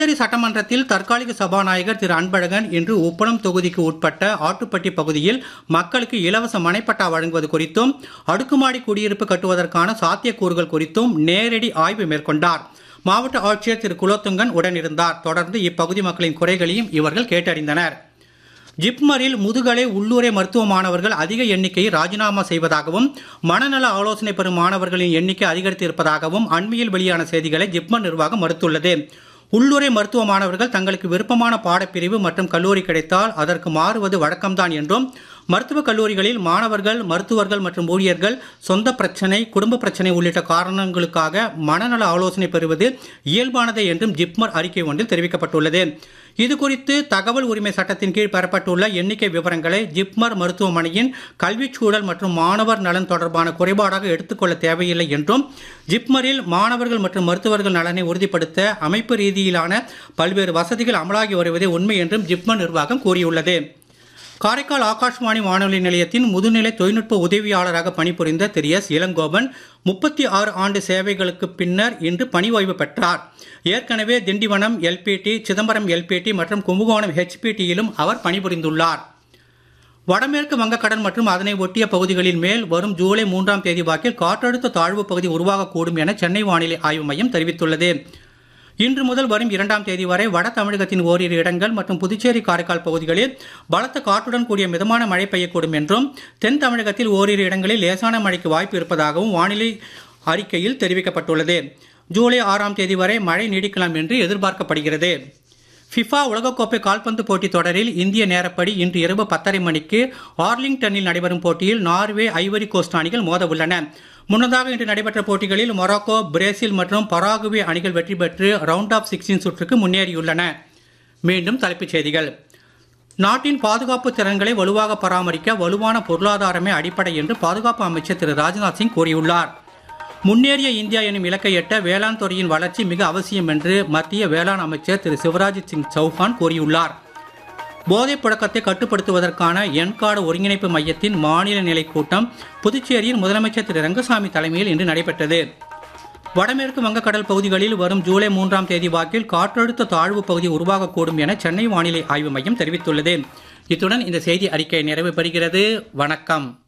புதுச்சேரி சட்டமன்றத்தில் தற்காலிக சபாநாயகர் திரு அன்பழகன் இன்று உப்பளம் தொகுதிக்கு உட்பட்ட ஆட்டுப்பட்டி பகுதியில் மக்களுக்கு இலவச மனைப்பட்டா வழங்குவது குறித்தும் அடுக்குமாடி குடியிருப்பு கட்டுவதற்கான சாத்தியக்கூறுகள் குறித்தும் நேரடி ஆய்வு மேற்கொண்டார் மாவட்ட ஆட்சியர் திரு குலோத்துங்கன் உடனிருந்தார் தொடர்ந்து இப்பகுதி மக்களின் குறைகளையும் இவர்கள் கேட்டறிந்தனர் ஜிப்மரில் முதுகலை உள்ளூரை மருத்துவ மாணவர்கள் அதிக எண்ணிக்கையை ராஜினாமா செய்வதாகவும் மனநல ஆலோசனை பெறும் மாணவர்களின் எண்ணிக்கை அதிகரித்து இருப்பதாகவும் அண்மையில் வெளியான செய்திகளை ஜிப்மர் நிர்வாகம் மறுத்துள்ளது உள்ளூரை மருத்துவ மாணவர்கள் தங்களுக்கு விருப்பமான பாடப்பிரிவு மற்றும் கல்லூரி கிடைத்தால் அதற்கு மாறுவது வழக்கம்தான் என்றும் மருத்துவக் கல்லூரிகளில் மாணவர்கள் மருத்துவர்கள் மற்றும் ஊழியர்கள் சொந்த பிரச்சனை குடும்ப பிரச்சனை உள்ளிட்ட காரணங்களுக்காக மனநல ஆலோசனை பெறுவது இயல்பானதே என்றும் ஜிப்மர் அறிக்கை ஒன்றில் தெரிவிக்கப்பட்டுள்ளது இது குறித்து தகவல் உரிமை சட்டத்தின் கீழ் பெறப்பட்டுள்ள எண்ணிக்கை விவரங்களை ஜிப்மர் மருத்துவமனையின் கல்விச் சூழல் மற்றும் மாணவர் நலன் தொடர்பான குறைபாடாக எடுத்துக்கொள்ள தேவையில்லை என்றும் ஜிப்மரில் மாணவர்கள் மற்றும் மருத்துவர்கள் நலனை உறுதிப்படுத்த அமைப்பு ரீதியிலான பல்வேறு வசதிகள் அமலாகி வருவதே உண்மை என்றும் ஜிப்மர் நிர்வாகம் கூறியுள்ளது காரைக்கால் ஆகாஷ்வாணி வானொலி நிலையத்தின் முதுநிலை தொழில்நுட்ப உதவியாளராக பணிபுரிந்த திரு எஸ் இளங்கோவன் முப்பத்தி ஆறு ஆண்டு சேவைகளுக்கு பின்னர் இன்று பணி ஓய்வு பெற்றார் ஏற்கனவே திண்டிவனம் எல்பிடி சிதம்பரம் எல்பிடி மற்றும் கும்பகோணம் ஹெச்பிடியிலும் அவர் பணிபுரிந்துள்ளார் வடமேற்கு வங்கக்கடல் மற்றும் அதனை ஒட்டிய பகுதிகளின் மேல் வரும் ஜூலை மூன்றாம் தேதி வாக்கில் காற்றழுத்த தாழ்வு பகுதி உருவாகக்கூடும் என சென்னை வானிலை ஆய்வு மையம் தெரிவித்துள்ளது இன்று முதல் வரும் இரண்டாம் தேதி வரை வட தமிழகத்தின் ஓரிரு இடங்கள் மற்றும் புதுச்சேரி காரைக்கால் பகுதிகளில் பலத்த காற்றுடன் கூடிய மிதமான மழை பெய்யக்கூடும் என்றும் தென் தமிழகத்தில் ஓரிரு இடங்களில் லேசான மழைக்கு வாய்ப்பு இருப்பதாகவும் வானிலை அறிக்கையில் தெரிவிக்கப்பட்டுள்ளது ஜூலை ஆறாம் தேதி வரை மழை நீடிக்கலாம் என்று எதிர்பார்க்கப்படுகிறது ஃபிஃபா உலகக்கோப்பை கால்பந்து போட்டித் தொடரில் இந்திய நேரப்படி இன்று இரவு பத்தரை மணிக்கு ஆர்லிங்டனில் நடைபெறும் போட்டியில் நார்வே ஐவரி கோஸ்ட் அணிகள் மோத உள்ளன முன்னதாக இன்று நடைபெற்ற போட்டிகளில் மொராக்கோ பிரேசில் மற்றும் பராகுவே அணிகள் வெற்றி பெற்று ரவுண்ட் ஆஃப் சிக்ஸ்டீன் சுற்றுக்கு முன்னேறியுள்ளன மீண்டும் தலைப்புச் செய்திகள் நாட்டின் பாதுகாப்பு திறன்களை வலுவாக பராமரிக்க வலுவான பொருளாதாரமே அடிப்படை என்று பாதுகாப்பு அமைச்சர் திரு ராஜ்நாத் சிங் கூறியுள்ளார் முன்னேறிய இந்தியா எனும் இலக்கை எட்ட வேளாண் துறையின் வளர்ச்சி மிக அவசியம் என்று மத்திய வேளாண் அமைச்சர் திரு சிவராஜ் சிங் சௌஹான் கூறியுள்ளார் போதைப் புழக்கத்தை கட்டுப்படுத்துவதற்கான என்காடு ஒருங்கிணைப்பு மையத்தின் மாநில நிலை கூட்டம் புதுச்சேரியில் முதலமைச்சர் திரு ரங்கசாமி தலைமையில் இன்று நடைபெற்றது வடமேற்கு வங்கக்கடல் பகுதிகளில் வரும் ஜூலை மூன்றாம் தேதி வாக்கில் காற்றழுத்த தாழ்வு பகுதி உருவாகக்கூடும் என சென்னை வானிலை ஆய்வு மையம் தெரிவித்துள்ளது இத்துடன் இந்த செய்தி அறிக்கை நிறைவு பெறுகிறது வணக்கம்